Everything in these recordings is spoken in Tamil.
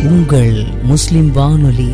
உங்கள் முஸ்லிம் வானொலி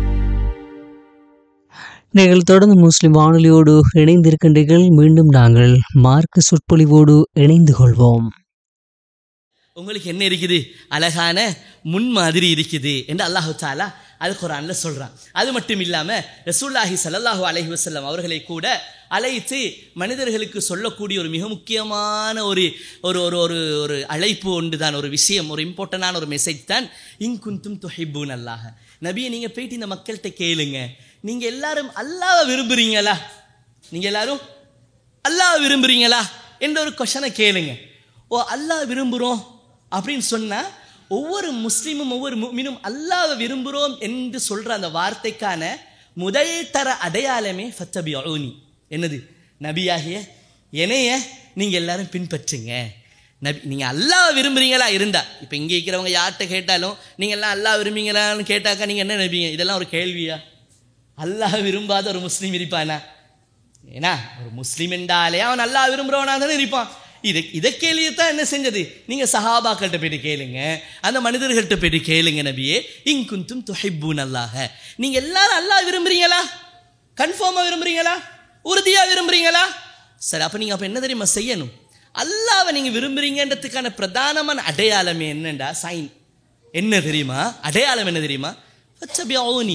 நீங்கள் தொடர்ந்து முஸ்லிம் வானொலியோடு இணைந்திருக்கின்றீர்கள் மீண்டும் நாங்கள் மார்க்க சொற்பொழிவோடு இணைந்து கொள்வோம் உங்களுக்கு என்ன இருக்குது அழகான முன்மாதிரி இருக்குது என்று அல்லாஹு தாலா அல் குரான்ல சொல்றான் அது மட்டும் இல்லாம ரசூல்லாஹி ஸல்லல்லாஹு அலைஹி வஸல்லம் அவர்களை கூட அழைத்து மனிதர்களுக்கு சொல்லக்கூடிய ஒரு மிக முக்கியமான ஒரு ஒரு ஒரு ஒரு ஒரு அழைப்பு ஒன்று தான் ஒரு விஷயம் ஒரு இம்பார்ட்டண்டான ஒரு மெசேஜ் தான் இங்குந்தும் துஹிப்பூன் அல்லாஹ் நபியை நீங்க போயிட்டு இந்த மக்கள்கிட்ட கேளுங்க நீங்க எல்லாரும் அல்லாஹ்வை விரும்புறீங்களா நீங்க எல்லாரும் அல்லாஹ் விரும்புறீங்களா என்ற ஒரு கொஷனை கேளுங்க ஓ அல்லாஹ் விரும்புகிறோம் அப்படின்னு சொன்னா ஒவ்வொரு முஸ்லீமும் ஒவ்வொரு முஃமினும் அல்லாஹ் விரும்புகிறோம் என்று சொல்ற அந்த வார்த்தைக்கான முதல் தர அடையாளமே ஃபத்தபியூனி என்னது நபியாகிய என்னைய நீங்க எல்லாரும் பின்பற்றுங்க நபி நீங்க அல்லாஹ் விரும்புறீங்களா இருந்தா இப்போ இங்கே இருக்கிறவங்க யார்கிட்ட கேட்டாலும் நீங்க எல்லாம் அல்லாஹ் விரும்புறீங்களான்னு கேட்டாக்கா நீங்க என்ன நபிங்க இதெல்லாம் ஒரு கேள்வியா அல்லாஹ் விரும்பாத ஒரு முஸ்லீம் இருப்பானா ஏன்னா ஒரு முஸ்லீம் என்றாலே அவன் நல்லா விரும்புறவனா தானே இருப்பான் இது இதை கேள்வியத்தான் என்ன செஞ்சது நீங்க சஹாபாக்கள்கிட்ட போயிட்டு கேளுங்க அந்த மனிதர்கள்ட்ட போயிட்டு கேளுங்க நபியே இங்குந்தும் துஹிப்பூன் அல்லாஹ நீங்க எல்லாரும் அல்லாஹ் விரும்புறீங்களா கன்ஃபார்மா விரும்புறீங்களா உறுதியா விரும்புறீங்களா சரி அப்ப நீங்க அப்ப என்ன தெரியுமா செய்யணும் அல்லாவை நீங்க விரும்புறீங்கன்றதுக்கான பிரதானமான அடையாளமே என்னண்டா சைன் என்ன தெரியுமா அடையாளம் என்ன தெரியுமா ஃபத்தபியூனி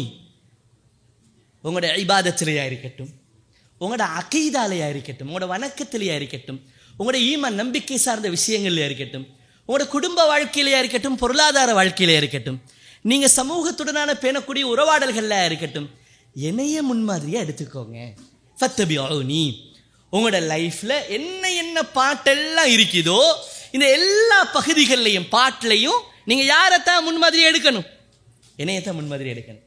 உங்களோட ஐபாதத்திலேயா இருக்கட்டும் உங்களோட அகைதாலையா இருக்கட்டும் உங்களோட வணக்கத்திலேயா இருக்கட்டும் உங்களோட ஈமான் நம்பிக்கை சார்ந்த விஷயங்கள்லையா இருக்கட்டும் உங்களோட குடும்ப வாழ்க்கையிலையா இருக்கட்டும் பொருளாதார வாழ்க்கையிலையா இருக்கட்டும் நீங்க சமூகத்துடனான பேணக்கூடிய உறவாடல்கள்ல இருக்கட்டும் என்னைய முன்மாதிரியா எடுத்துக்கோங்க ஃபத்தபியூனி உங்களோட லைஃப்ல என்ன என்ன பாட்டெல்லாம் இருக்குதோ இந்த எல்லா பகுதிகள்லையும் பாட்டிலையும் நீங்க யாரைத்தான் முன்மாதிரி எடுக்கணும் என்னையத்தான் முன்மாதிரி எடுக்கணும்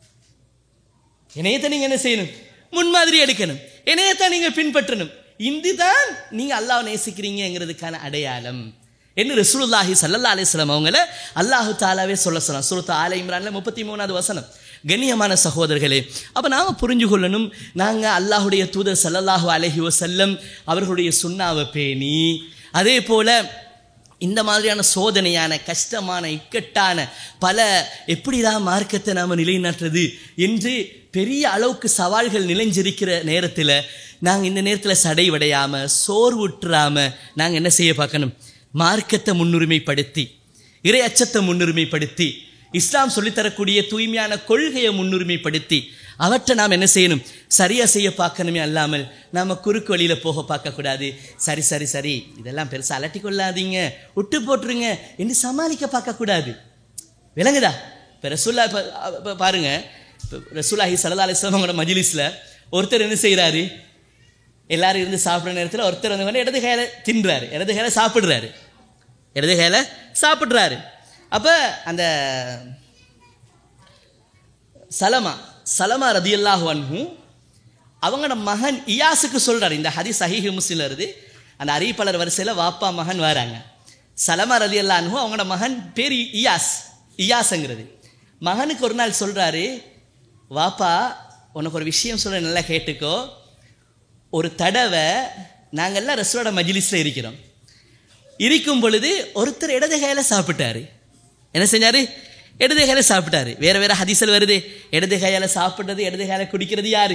இணையத்தை நீங்க என்ன செய்யணும் முன்மாதிரி எடுக்கணும் இணையத்தை நீங்க பின்பற்றணும் இதுதான் நீங்க அல்லாஹ் நேசிக்கிறீங்கிறதுக்கான அடையாளம் என்ன ரசூலுல்லாஹி சல்லல்லா அலிஸ்லாம் அவங்கள அல்லாஹு தாலாவே சொல்ல சொல்லலாம் சுருத்த ஆல இம்ரான்ல முப்பத்தி மூணாவது வசனம் கண்ணியமான சகோதரர்களே அப்ப நாம புரிஞ்சு கொள்ளணும் நாங்க அல்லாஹுடைய தூதர் சல்லல்லாஹு அலைஹி வஸல்லம் அவர்களுடைய சுண்ணாவை பேணி அதே போல இந்த மாதிரியான சோதனையான கஷ்டமான இக்கட்டான பல எப்படிதான் மார்க்கத்தை நாம் நிலைநாட்டுறது என்று பெரிய அளவுக்கு சவால்கள் நிலைஞ்சிருக்கிற நேரத்தில் நாங்கள் இந்த நேரத்தில் சடைவடையாமல் சோர்வுற்றாமல் நாங்கள் என்ன செய்ய பார்க்கணும் மார்க்கத்தை முன்னுரிமைப்படுத்தி இறை அச்சத்தை முன்னுரிமைப்படுத்தி இஸ்லாம் சொல்லித்தரக்கூடிய தூய்மையான கொள்கையை முன்னுரிமைப்படுத்தி அவற்றை நாம் என்ன செய்யணும் சரியா செய்ய பார்க்கணுமே அல்லாமல் நாம குறுக்கு வழியில போக பார்க்கக்கூடாது சரி சரி சரி இதெல்லாம் பெருசா அலட்டி கொள்ளாதீங்க விட்டு போட்டுருங்க என்று சமாளிக்க பார்க்கக்கூடாது விளங்குதா இப்போ ரசூல்லா இப்போ இப்போ பாருங்க இப்போ ரசூலாஹி சல்லா அலிஸ்லாம் அவங்களோட மஜிலிஸில் ஒருத்தர் என்ன செய்கிறாரு எல்லாரும் இருந்து சாப்பிட்ற நேரத்தில் ஒருத்தர் வந்து கொண்டு இடது கையில் தின்றாரு இடது கையில் சாப்பிட்றாரு இடது கையில் சாப்பிட்றாரு அப்போ அந்த சலமா சலமா ரதியல்லாஹு அன்ஹு அவங்களோட மகன் இயாஸுக்கு சொல்றாரு இந்த ஹதி சஹீஹ் முஸ்லிம்ல இருந்து அந்த அறிவிப்பாளர் வரிசையில் வாப்பா மகன் வராங்க சலமா ரதியல்லா அன்ஹு அவங்களோட மகன் பேர் இயாஸ் இயாஸுங்கிறது மகனுக்கு ஒரு நாள் சொல்றாரு வாப்பா உனக்கு ஒரு விஷயம் சொல்ல நல்லா கேட்டுக்கோ ஒரு தடவை நாங்கள்லாம் ரசோட மஜிலிஸில் இருக்கிறோம் இருக்கும் பொழுது ஒருத்தர் இடது கையில சாப்பிட்டாரு என்ன செஞ்சாரு இடது கையில சாப்பிட்டாரு வேற வேற ஹதீசல் வருது இடது கையால சாப்பிடுறது இடது கையால குடிக்கிறது யாரு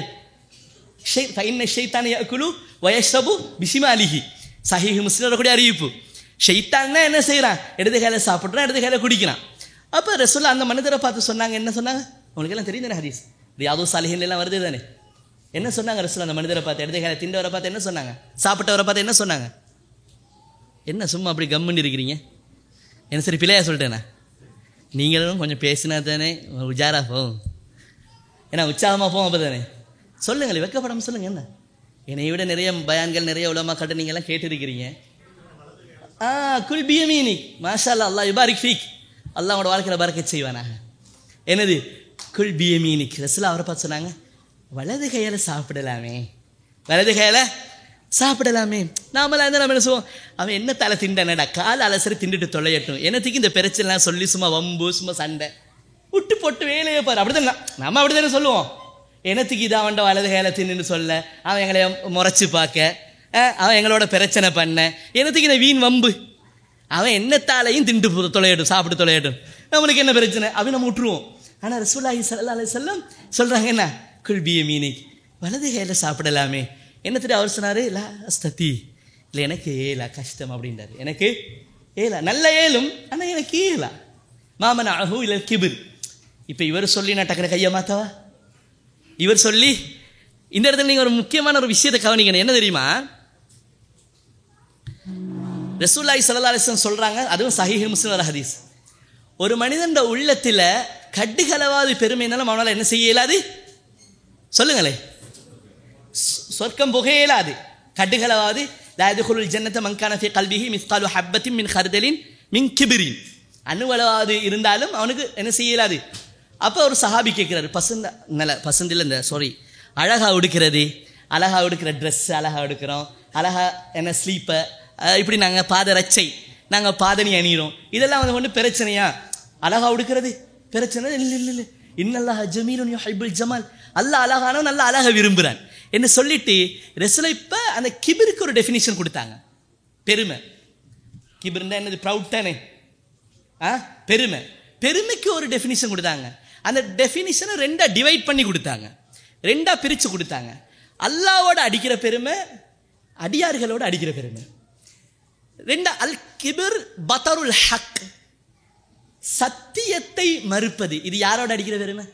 குழு வயசபு பிசிமாலிகி சஹிஹ் முஸ்லிம் கூட அறிவிப்பு ஷெய்தான்னா என்ன செய்யறான் இடது கையில சாப்பிட்றான் இடது கையில குடிக்கிறான் அப்ப ரசூல்லா அந்த மனிதரை பார்த்து சொன்னாங்க என்ன சொன்னாங்க உங்களுக்கு எல்லாம் தெரியும் தானே ஹதீஸ் யாதோ சாலிஹின் எல்லாம் வருது தானே என்ன சொன்னாங்க ரசூல் அந்த மனிதரை பார்த்து இடது கையில திண்டவரை பார்த்து என்ன சொன்னாங்க சாப்பிட்டவரை பார்த்து என்ன சொன்னாங்க என்ன சும்மா அப்படி கம்முன்னு இருக்கிறீங்க என்ன சரி பிள்ளையா சொல்லிட்டேண்ணா நீங்களும் கொஞ்சம் பேசினா தானே உஜாரா போகும் ஏன்னா உற்சாகமாக போவோம் அப்போ தானே சொல்லுங்கள் வெக்கப்படாமல் சொல்லுங்கள் என்ன என்னை விட நிறைய பயான்கள் நிறைய உலமா கட்ட நீங்கள்லாம் கேட்டிருக்கிறீங்க ஆ குல் பியமீனி மாஷா அல்லா அல்லா யுபாரிக் ஃபீக் அல்லாஹ் உங்களோட வாழ்க்கையில் பறக்க செய்வானாக என்னது குல் பியமீனிக் ரசில் அவரை பார்த்து சொன்னாங்க வலது கையால் சாப்பிடலாமே வலது கையால் சாப்பிடலாமே நாமளாக இருந்தால் நம்ம என்ன சொல்லுவோம் அவன் என்ன தலை திண்டனடா கால் அலசரி திண்டுட்டு தொலையட்டும் என்னத்துக்கு இந்த பிரச்சனைலாம் சொல்லி சும்மா வம்பு சும்மா சண்டை விட்டு போட்டு வேலையை பாரு அப்படிதான் நான்- நம்ம அப்படி தானே சொல்லுவோம் என்னத்துக்கு இது அவன்ட வலது கையில தின்னுன்னு சொல்ல அவன் எங்களை முறைச்சு பார்க்க அஹ், அவன் எங்களோட பிரச்சனை பண்ண என்னத்துக்கு இந்த வீண் வம்பு அவன் என்னத்தாலையும் திண்டு போ- தொலையட்டும் சாப்பிட்டு தொலையட்டும் நம்மளுக்கு என்ன பிரச்சனை அப்படி நம்ம விட்டுருவோம் ஆனால் ரசூலாஹி சல்லா அலி செல்லம் சொல்கிறாங்க என்ன குல்பிய மீனிக் வலது கையில் சாப்பிடலாமே என்ன தெரியும் அவர் சொன்னார் லா அஸ்ததி இல்லை எனக்கு ஏலா கஷ்டம் அப்படின்றாரு எனக்கு ஏலா நல்ல ஏலும் ஆனால் எனக்கு ஏலா மாமன் அஹு இல்லை கிபிர் இப்போ இவர் சொல்லி நான் டக்குனு கையை மாத்தவா இவர் சொல்லி இந்த இடத்துல நீங்கள் ஒரு முக்கியமான ஒரு விஷயத்தை கவனிக்கணும் என்ன தெரியுமா ரசூல்லாய் சல்லா அலிஸ்லாம் சொல்கிறாங்க அதுவும் சஹீஹ் முஸ்லிம் ஒரு ஹதீஸ் ஒரு மனிதன் உள்ளத்தில் கட்டுகளவாது பெருமைனாலும் அவனால் என்ன செய்ய இயலாது சொல்லுங்களே சொ- சொர்க்கம் புக இயலாது கட்டுகளவாது லாயதுகுல் ஜன்னத்த மங்கான ஃபி கல்விஹி மிஸ்காலு ஹப்பத்தின் மின் ஹர்தலின் மின் கிபிரின் அணுவளவாது இருந்தாலும் அவனுக்கு என்ன செய்ய இயலாது அப்போ ஒரு சஹாபி கேட்குறாரு பசந்த நல்ல பசந்தில் இந்த சாரி அழகா உடுக்கிறது அழகா உடுக்கிற ட்ரெஸ் அழகா உடுக்கிறோம் அழகா என்ன ஸ்லீப்பர் இப்படி நாங்கள் பாத ரச்சை நாங்கள் பாதணி அணிகிறோம் இதெல்லாம் வந்து ஒன்றும் பிரச்சனையா அழகா உடுக்கிறது பிரச்சனை இல்லை இல்லை இல்லை இன்னல்லாஹ் ஜமீலுன் யுஹிப்புல் ஜமால் அல்லாஹ் அழகானவன் நல்ல அழகா விரும்புகிறான் என்ன சொல்லிட்டு ரெசுல இப்போ அந்த கிபிருக்கு ஒரு டெஃபினிஷன் கொடுத்தாங்க பெருமை கிபிர்னா என்னது ப்ரவுட் தானே ஆ பெருமை பெருமைக்கு ஒரு டெஃபினிஷன் கொடுத்தாங்க அந்த டெஃபினிஷனை ரெண்டா டிவைட் பண்ணி கொடுத்தாங்க ரெண்டா பிரித்து கொடுத்தாங்க அல்லாவோட அடிக்கிற பெருமை அடியார்களோட அடிக்கிற பெருமை ரெண்டா அல் கிபிர் பத்தருல் ஹக் சத்தியத்தை மறுப்பது இது யாரோட அடிக்கிற பெருமை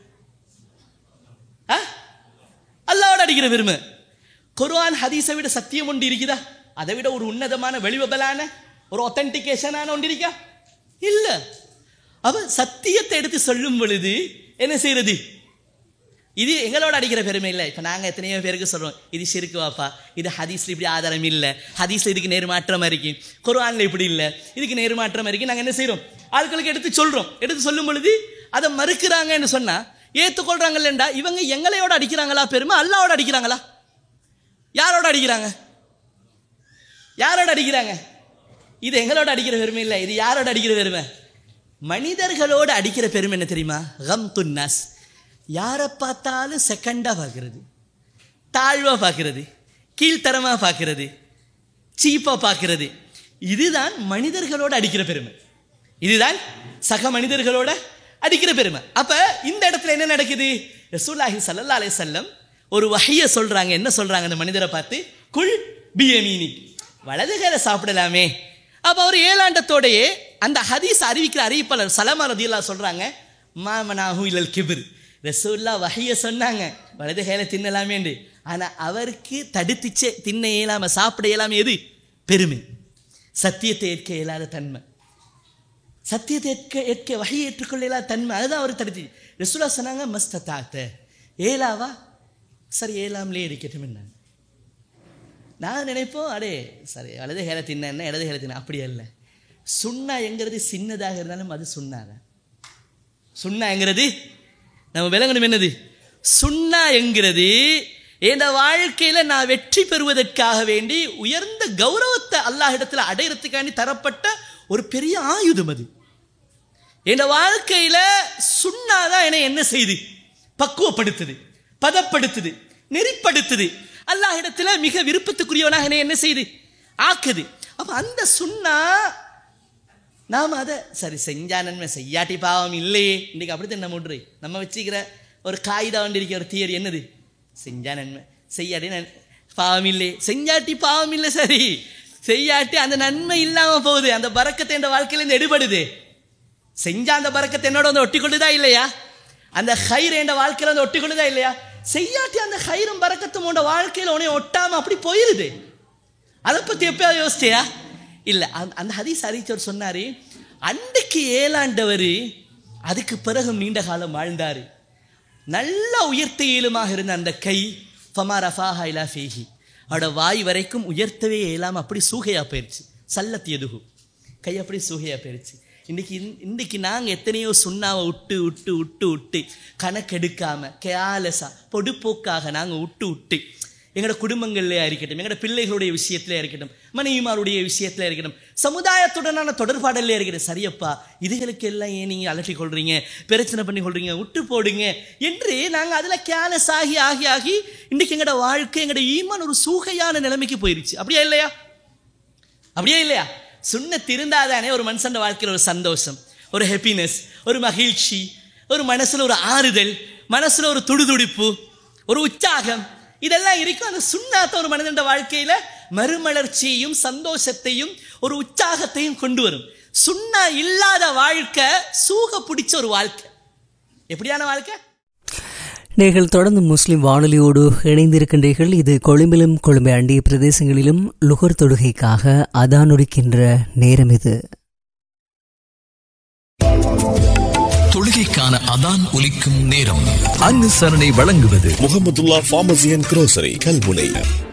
ஆ? அல்லாவோட அடிக்கிற பெருமை குர்ஆன் ஹதீஸை விட சத்தியம் ஒன்று இருக்குதா அதை விட ஒரு உன்னதமான வெளிவபலான ஒரு ஒத்தன்டிகேஷனான ஒன்று இருக்கா இல்ல அவ சத்தியத்தை எடுத்து சொல்லும் பொழுது என்ன செய்யறது இது எங்களோட அடிக்கிற பெருமை இல்லை இப்போ நாங்கள் எத்தனையோ பேருக்கு சொல்கிறோம் இது சிறுக்கு வாப்பா இது ஹதீஸ்ல இப்படி ஆதாரம் இல்லை ஹதீஸ்ல இதுக்கு நேர்மாற்றமா இருக்கு குர்ஆன்ல இப்படி இல்லை இதுக்கு நேர்மாற்றமா இருக்கு நாங்கள் என்ன செய்கிறோம் ஆட்களுக்கு எடுத்து சொல்கிறோம் எடுத்து சொல்லும் பொழுது அதை மறுக்கிறாங்கன்னு சொன்னா ஏற்றுக்கொள்றாங்கல்லண்டா இவங்க எங்களையோட அடிக்கிறாங்களா பெருமை அல்லாவோட அடிக்கிறாங்களா யாரோட அடிக்கிறாங்க யாரோட அடிக்கிறாங்க இது எங்களோட அடிக்கிற பெருமை இல்லை இது யாரோட அடிக்கிற பெருமை மனிதர்களோட அடிக்கிற பெருமை என்ன தெரியுமா கம் துன்னாஸ் யாரை பார்த்தாலும் செகண்டாக பார்க்கறது தாழ்வாக பார்க்கறது கீழ்த்தரமாக பார்க்கறது சீப்பாக பார்க்கறது இதுதான் மனிதர்களோட அடிக்கிற பெருமை இதுதான் சக மனிதர்களோட அடிக்கிற பெருமை அப்ப இந்த இடத்துல என்ன நடக்குது ரசூலுல்லாஹி ஸல்லல்லாஹு அலைஹி வஸல்லம் ஒரு வஹைய சொல்றாங்க என்ன சொல்றாங்க அந்த மனிதரை பார்த்து குல் பியமீனி வலது கையில சாப்பிடலாமே அப்ப அவர் ஏழாண்டத்தோடயே அந்த ஹதீஸ் அறிவிக்கிற அறிவிப்பாளர் சலமா ரதியல்லாஹு சொல்றாங்க மாமனாஹு இல்லல் கிபிர் ரசூல்லா வஹைய சொன்னாங்க வலது கையில தின்னலாமேண்டு ஆனா அவருக்கு தடுத்துச்சே தின்ன இயலாம சாப்பிட இயலாம எது பெருமை சத்தியத்தை ஏற்க இயலாத தன்மை சத்தியத்தை ஏற்க ஏற்க வகையை ஏற்றுக்கொள்ளலா தன்மை அதுதான் அவர் தடுத்து ரசூலா சொன்னாங்க மஸ்தத்தாத்த ஏலாவா சரி ஏலாம்லே இருக்கட்டும் என்ன நான் நினைப்போம் அடே சரி வலது ஹேல தின்ன இடது ஹேல தின்ன அப்படி அல்ல சுண்ணா எங்கிறது சின்னதாக இருந்தாலும் அது சுண்ணாத சுண்ணா என்கிறது நம்ம விளங்கணும் என்னது சுண்ணா என்கிறது என் வாழ்க்கையில நான் வெற்றி பெறுவதற்காக வேண்டி உயர்ந்த கௌரவத்தை அல்லாஹிடத்தில் அடையிறதுக்காண்டி தரப்பட்ட ஒரு பெரிய ஆயுதம் அது என் வாழ்க்கையில சுண்ணாதான் என்னை என்ன செய்து பக்குவப்படுத்துது பதப்படுத்துது நெறிப்படுத்துது அல்லாஹிடத்துல மிக விருப்பத்துக்குரியவனாக என்னை என்ன செய்து ஆக்குது அப்ப அந்த சுண்ணா நாம் அதை சரி செஞ்சா நன்மை செய்யாட்டி பாவம் இல்லையே இன்றைக்கு அப்படித்தான் நம்ம விட்ரு நம்ம வச்சுக்கிற ஒரு காகிதம் வந்து இருக்கிற ஒரு தியரி என்னது செஞ்சா நன்மை செய்யாட்டி நன் பாவம் இல்லை செஞ்சாட்டி பாவம் இல்லை சரி செய்யாட்டி அந்த நன்மை இல்லாமல் போகுது அந்த பறக்கத்தை இந்த வாழ்க்கையிலேருந்து எடுபடுது செஞ்சா அந்த பறக்கத்தை என்னோட வந்து ஒட்டிக்கொள்ளுதா இல்லையா அந்த ஹைர் என் வாழ்க்கையில வந்து ஒட்டிக்கொள்ளுதா இல்லையா செய்யாட்டி அந்த ஹைரும் பறக்கத்தும் உன்னோட வாழ்க்கையில் உன்னை ஒட்டாம அப்படி போயிருது அதை பத்தி எப்பயாவது யோசிச்சியா இல்ல அந்த- அந்த ஹதீஸ் அறிவிச்சவர் சொன்னாரு அன்றைக்கு ஏழாண்டவர் அதுக்கு பிறகு நீண்ட காலம் வாழ்ந்தாரு நல்ல உயர்த்த இயலுமாக இருந்த அந்த கை ஃபமா ரஃபாஹா இலா ஃபீஹி அவட வாய் வரைக்கும் உயர்த்தவே இயலாம அப்படி சூகையா போயிருச்சு சல்லத் எதுகு கை அப்படி சூகையா போயிருச்சு இன்னைக்கு இந்த- இன்னைக்கு நாங்கள் எத்தனையோ சுண்ணாவை விட்டு விட்டு விட்டு விட்டு கணக்கெடுக்காம கேலஸா பொடுப்போக்காக நாங்கள் விட்டு விட்டு எங்களோட குடும்பங்கள்லையா இருக்கட்டும் எங்களோட பிள்ளைகளுடைய விஷயத்துல இருக்கட்டும் மனைவிமாருடைய விஷயத்துல இருக்கட்டும் சமுதாயத்துடனான தொடர்பாடல்ல இருக்கட்டும் சரியப்பா இதுகளுக்கு எல்லாம் ஏன் நீங்க அலட்டி கொள்றீங்க பிரச்சனை பண்ணி கொள்றீங்க விட்டு போடுங்க என்று நாங்க அதுல கேலஸ் ஆகி ஆகி ஆகி இன்னைக்கு எங்களோட வாழ்க்கை எங்களோட ஈமான் ஒரு சூகையான நிலைமைக்கு போயிருச்சு அப்படியா இல்லையா அப்படியே இல்லையா சுண்ண திருந்தாதானே ஒரு மனுஷன் வாழ்க்கையில் ஒரு சந்தோஷம் ஒரு ஹாப்பினஸ் ஒரு மகிழ்ச்சி ஒரு மனசுல ஒரு ஆறுதல் மனசுல ஒரு துடுதுடிப்பு ஒரு உற்சாகம் இதெல்லாம் இருக்கும் அந்த சுண்ணாத்த ஒரு மனிதன் வாழ்க்கையில மறுமலர்ச்சியையும் சந்தோஷத்தையும் ஒரு உற்சாகத்தையும் கொண்டு வரும் சுண்ணா இல்லாத வாழ்க்கை சூக பிடிச்ச ஒரு வாழ்க்கை எப்படியான வாழ்க்கை நீங்கள் தொடர்ந்து முஸ்லிம் வானொலியோடு இணைந்திருக்கின்றீர்கள் இது கொழும்பிலும் கொழும்பை அண்டிய பிரதேசங்களிலும் லுகர் தொடுகைக்காக அதானொடுக்கின்ற நேரம் இது தொழுகைக்கான அதான் ஒலிக்கும் நேரம் அனுசரணை வழங்குவது Mohamedullah pharmacy and grocery Kalmunai